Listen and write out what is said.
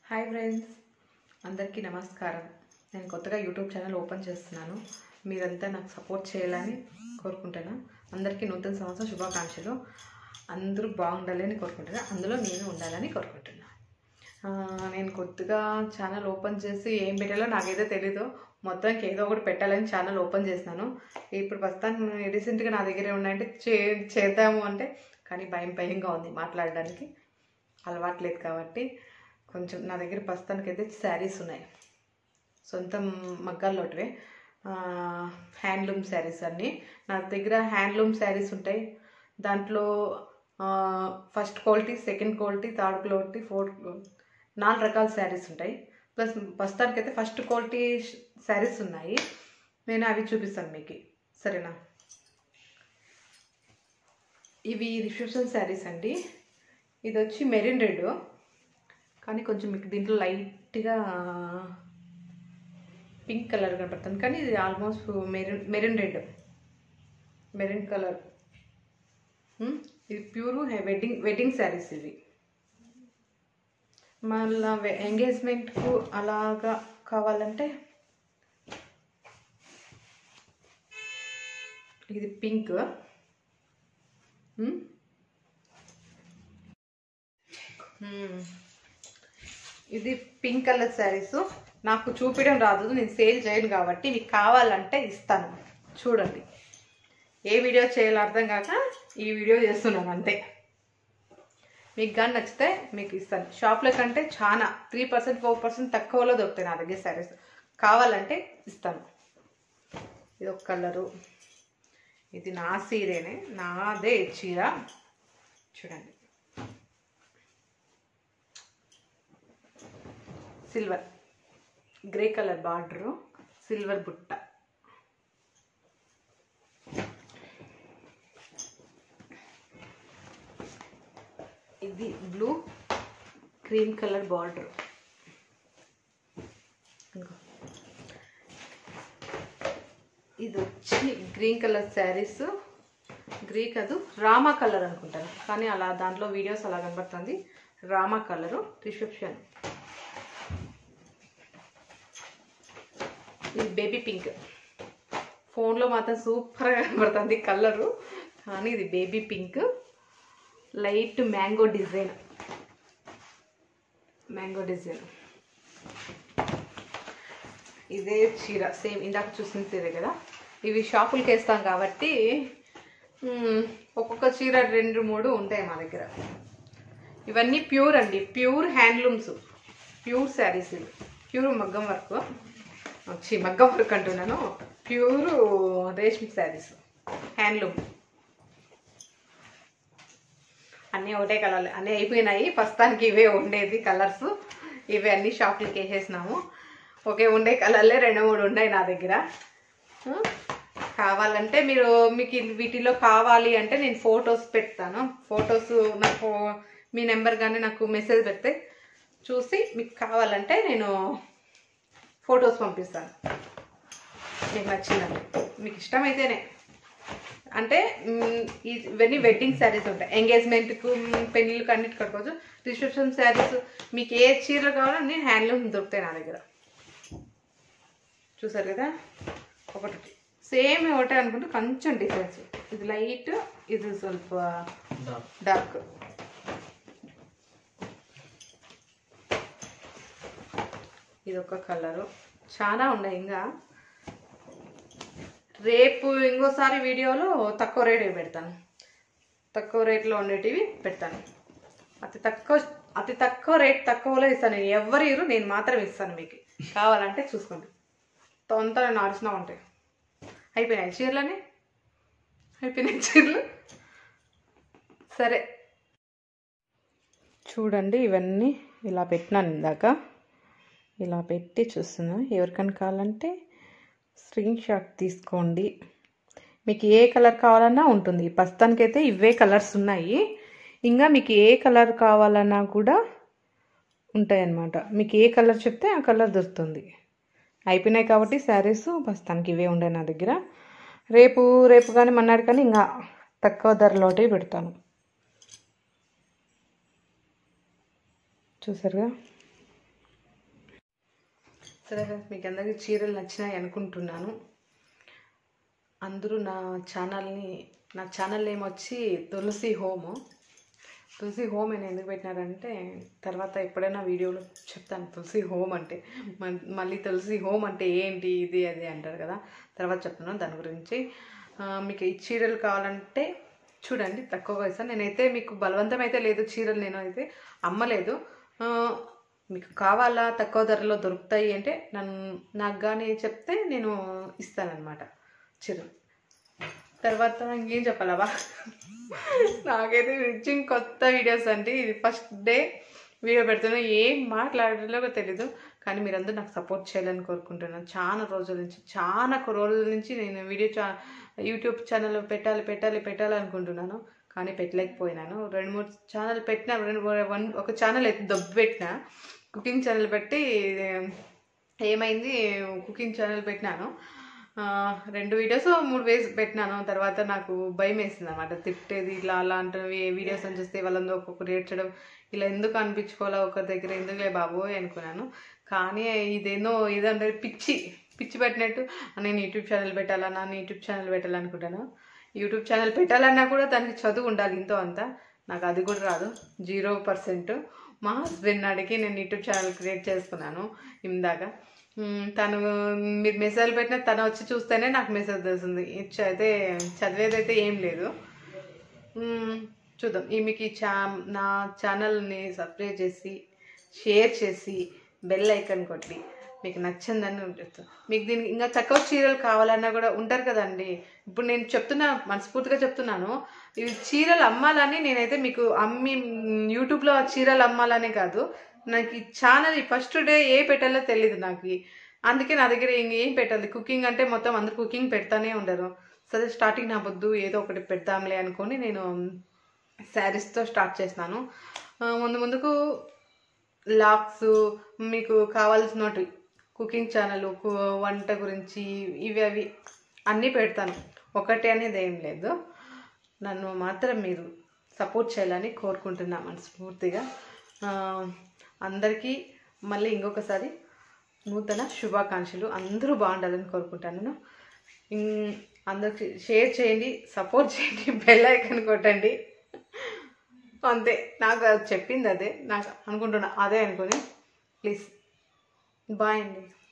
hi friends అందరికీ నమస్కారం నేను కొత్తగా యూట్యూబ్ ఛానల్ ఓపెన్ చేస్తున్నాను మీరంతా నాకు సపోర్ట్ చేయాలని కోరుకుంటున్నా అందరికీ నూతన సంవత్సరం శుభాకాంక్షలు అందరూ బాగుండాలి అని కోరుకుంటున్నా అందులో నేను ఉండాలని కోరుకుంటున్నా ఆ, నేను కొత్తగా ఛానల్ ఓపెన్ చేసి ఏం పెట్టాలో నాకైతే తెలీదు మొత్తానికి ఏదో ఒకటి పెట్టాలని ఛానల్ ఓపెన్ చేసినాను ఇప్పుడు ప్రస్తుతానికి రీసెంట్గా నా దగ్గరే ఉన్నాయంటే చే చేద్దాము అంటే కానీ భయం భయంగా ఉంది మాట్లాడడానికి అలవాట్లేదు కాబట్టి కొంచెం నా దగ్గర ప్రస్తుతానికి అయితే శారీస్ ఉన్నాయి సొంతం మగ్గాల్లోటివే హ్యాండ్లూమ్ శారీస్ అన్నీ నా దగ్గర హ్యాండ్లూమ్ శారీస్ ఉంటాయి దాంట్లో first quality second quality third quality fourth నాలుగు రకాల శారీస్ ఉంటాయి ప్లస్ ప్రస్తుతానికి అయితే ఫస్ట్ క్వాలిటీ శారీస్ ఉన్నాయి నేను అవి చూపిస్తాను మీకు సరేనా ఇవి రిసెప్షన్ శారీస్ అండి ఇది వచ్చి మెరిన్ రెడ్ కానీ కొంచెం మీకు దీంట్లో లైట్గా పింక్ కలర్ కనపడుతుంది కానీ ఇది almost maroon maroon red maroon colour ఇది ప్యూర్ వెడ్డింగ్ వెడ్డింగ్ శారీస్ ఇవి మళ్ళీ ఎంగేజ్మెంట్కు అలాగా కావాలంటే ఇది పింక్ ఇది పింక్ కలర్ శారీస్ నాకు చూపించడం రాదు నేను సేల్ చేయను కాబట్టి మీకు కావాలంటే ఇస్తాను చూడండి ఏ వీడియో చేయాలో అర్థం కాక ఈ వీడియో చేస్తున్నాను అంతే మీకు కానీ నచ్చితే మీకు ఇస్తాను షాప్లో కంటే చాలా త్రీ పర్సెంట్ ఫోర్ పర్సెంట్ తక్కువలో దొరుకుతాయి నా దగ్గర శారీస్ కావాలంటే ఇస్తాను ఇది ఒక కలరు ఇది నా సీరేనే నాదే చీర చూడండి silver grey colour border silver బుట్ట ఇది బ్లూ క్రీమ్ కలర్ బార్డర్ ఇది వచ్చి గ్రీన్ కలర్ శారీస్ గ్రీ కాదు రామా కలర్ అనుకుంటాను కానీ అలా దాంట్లో వీడియోస్ అలా కనబడుతుంది రామా కలరు రిసెప్షన్ ఇది బేబీ పింక్ ఫోన్లో మాత్రం సూపర్గా కనబడుతుంది కలరు కానీ ఇది baby pink light mango design mango design ఇదే చీర సేమ్ ఇందాక చూసిన చీర కదా ఇవి షాపులకి వేస్తాం కాబట్టి మ్, ఒక్కొక్క చీర రెండు మూడు ఉంటాయి మా దగ్గర ఇవన్నీ ప్యూర్ అండి ప్యూర్ హ్యాండ్లూమ్స్ ప్యూర్ శారీస్ ఇవి ప్యూర్ మగ్గం వర్క్ వచ్చి మగ్గం వర్క్ అంటున్నాను ప్యూర్ రేష్మి శారీస్ హ్యాండ్లూమ్ అన్నీ ఒకటే కలర్ అన్నీ అయిపోయినాయి ప్రస్తుతానికి ఇవే ఉండేది కలర్స్ ఇవే అన్ని షాప్లకి వేసేసినాము ఒకే ఉండే కలర్లే రెండు మూడు ఉన్నాయి నా దగ్గర ఆ, కావాలంటే మీరు మీకు ఇది వీటిలో కావాలి అంటే నేను ఫొటోస్ పెడతాను ఫొటోస్ నాకు మీ నెంబర్ కానీ నాకు మెసేజ్ పెడితే చూసి మీకు కావాలంటే నేను ఫొటోస్ పంపిస్తాను మీకు నచ్చినవి మీకు ఇష్టమైతేనే అంటే మ్, ఈ- ఇవన్నీ వెడ్డింగ్ శారీస్ ఉంటాయి ఎంగేజ్మెంట్కు పెళ్ళిళ్ళకి అన్నిటి కట్టుకోవచ్చు రిసెప్షన్ శారీస్ మీకు ఏ చీరలు కావాలో అన్ని హ్యాండ్లూమ్ దొరుకుతాయి నా దగ్గర చూసారు కదా ఒకటి సేమ్ ఒకటే అనుకుంటే కొంచెం డిఫరెన్స్ ఇది లైట్ ఇది ಸ್ವಲ್ಪ డార్క్ ఇది ఒక కలరు చాలా ఉన్నాయి ఇంకా రేపు ఇంకోసారి వీడియోలో తక్కువ రేట్ పెడతాను తక్కువ రేట్లో ఉండేటివి పెడతాను అతి తక్కువ అతి తక్కువ రేట్ తక్కువలో ఇస్తాను నేను ఎవరు ఇరు నేను మాత్రం ఇస్తాను మీకు కావాలంటే చూసుకోండి తొందర నార్చిన ఉంటాయి అయిపోయినాయి చీరలని అయిపోయినాయి చీరలు సరే చూడండి ఇవన్నీ ఇలా పెట్టినాను ఇందాక ఇలా పెట్టి చూస్తున్నాను ఎవరికైనా కావాలంటే స్క్రీన్ షాట్ తీసుకోండి మీకు ఏ కలర్ కావాలన్నా ఉంటుంది ప్రస్తుతానికైతే ఇవే కలర్స్ ఉన్నాయి ఇంకా మీకు ఏ కలర్ కావాలన్నా కూడా ఉంటాయన్నమాట మీకు ఏ కలర్ చెప్తే ఆ కలర్ దొరుకుతుంది అయిపోయినాయి కాబట్టి శారీస్ ప్రస్తుతానికి ఇవే ఉండే నా దగ్గర రేపు రేపు కానీ మన్నాడు కానీ ఇంకా తక్కువ ధరలోటి పెడతాను చూసారుగా సరే ఫ్రెండ్స్ మీకు అందరికీ చీరలు నచ్చినాయి అనుకుంటున్నాను అందరూ నా ఛానల్ని నా ఛానల్ నేమ్ వచ్చి తులసి హోమ్ తులసి హోమ్ అని ఎందుకు పెట్టినారంటే తర్వాత ఎప్పుడైనా వీడియోలో చెప్తాను తులసి హోమ్ అంటే మన్- మళ్ళీ తులసి హోమ్ అంటే ఏంటి ఇది అది అంటారు కదా తర్వాత చెప్తున్నాను దాని గురించి ఆ, మీకు ఈ చీరలు కావాలంటే చూడండి తక్కువగా ఇస్తాను నేనైతే మీకు బలవంతం అయితే లేదు చీరలు నేను అయితే అమ్మలేదు ఆ, మీకు కావాలా తక్కువ ధరలో దొరుకుతాయి అంటే నన్ను నాకు కానీ చెప్తే నేను ఇస్తానన్నమాట చీరలు తర్వాత ఇంకేం చెప్పాలవా నాకైతే నిజం కొత్త వీడియోస్ అండి ఇది ఫస్ట్ డే వీడియో పెడుతున్నా ఏం మాట్లాడాలో తెలీదు కానీ మీరందరూ నాకు సపోర్ట్ చేయాలని కోరుకుంటున్నాను చాలా రోజుల నుంచి చాలా రోజుల నుంచి నేను వీడియో చా యూట్యూబ్ ఛానల్ పెట్టాలి పెట్టాలి పెట్టాలి అనుకుంటున్నాను కానీ పెట్టలేకపోయినాను రెండు మూడు ఛానల్ పెట్టిన రెండు మూడు- వన్ ఒక ఛానల్ అయితే దొబ్బు పెట్టిన కుకింగ్ ఛానల్ పెట్టి ఏమైంది కుకింగ్ ఛానల్ పెట్టినాను ఆ, రెండు వీడియోస్ మూడు వేసి పెట్టినాను తర్వాత నాకు భయం వేసింది అనమాట తిట్టేది ఇలా అలాంటివి వీడియోస్ అని చూస్తే వాళ్ళందరూ ఒక్కొక్కరు ఏడ్చడం ఇలా ఎందుకు అనిపించుకోవాలా ఒకరి దగ్గర ఎందుకులే బాబోయ్ అనుకున్నాను కానీ ఇదేనో ఇదంటే పిచ్చి పిచ్చి పెట్టినట్టు నేను యూట్యూబ్ ఛానల్ పెట్టాలా నేను యూట్యూబ్ ఛానల్ పెట్టాలనుకుంటాను యూట్యూబ్ ఛానల్ పెట్టాలన్నా కూడా దానికి చదువు ఉండాలి ఇంతో అంత నాకు అది కూడా రాదు జీరో పర్సెంట్ మా హస్బెండ్ అడిగి నేను యూట్యూబ్ ఛానల్ క్రియేట్ చేసుకున్నాను ఇందాక మ్, తను మీరు మెసేజ్ పెట్టిన తను వచ్చి చూస్తేనే నాకు మెసేజ్ తెలుస్తుంది ఇచ్చ- అయితే చదివేదైతే ఏం లేదు మ్, చూద్దాం ఈ మీకు ఈ ఛా నా ఛానల్ని సబ్స్క్రైబ్ చేసి షేర్ చేసి బెల్ ఐకన్ కొట్టి మీకు నచ్చిందని ఉంటుంది మీకు దీనికి ఇంకా తక్కువ చీరలు కావాలన్నా కూడా ఉంటారు కదండి ఇప్పుడు నేను చెప్తున్నా మనస్ఫూర్తిగా చెప్తున్నాను ఇవి చీరలు అమ్మాలని నేనైతే మీకు అమ్మి మ్, యూట్యూబ్లో ఆ చీరలు అమ్మాలని కాదు నాకు ఈ ఛానల్ ఫస్ట్ డే ఏ పెట్టాలో తెలియదు నాకు అందుకే నా దగ్గర ఇంకేం పెట్టాలి కుకింగ్ అంటే మొత్తం అందరు కుకింగ్ పెడతానే ఉండరు సరే స్టార్టింగ్ నా బొద్దు ఏదో ఒకటి పెడదాంలే అనుకొని నేను శారీస్తో స్టార్ట్ చేసినాను ఆ, ముందు ముందుకు లాక్స్ మీకు కావాల్సినవి కుకింగ్ ఛానల్ వంట గురించి ఇవి అవి అన్నీ పెడతాను ఒకటి అనేది ఏం లేదు నన్ను మాత్రం మీరు సపోర్ట్ చేయాలని కోరుకుంటున్నా మనస్ఫూర్తిగా ఆ, అందరికీ మళ్ళీ ఇంకొకసారి నూతన శుభాకాంక్షలు అందరూ బాగుండాలని కోరుకుంటాను ఇం- అందరికి షేర్ చేయండి సపోర్ట్ చేయండి బెల్ ఐకన్ కొట్టండి అంతే నాకు అది చెప్పింది అదే నాకు అనుకుంటున్నా అదే అనుకొని ప్లీజ్ బాయ్ అండి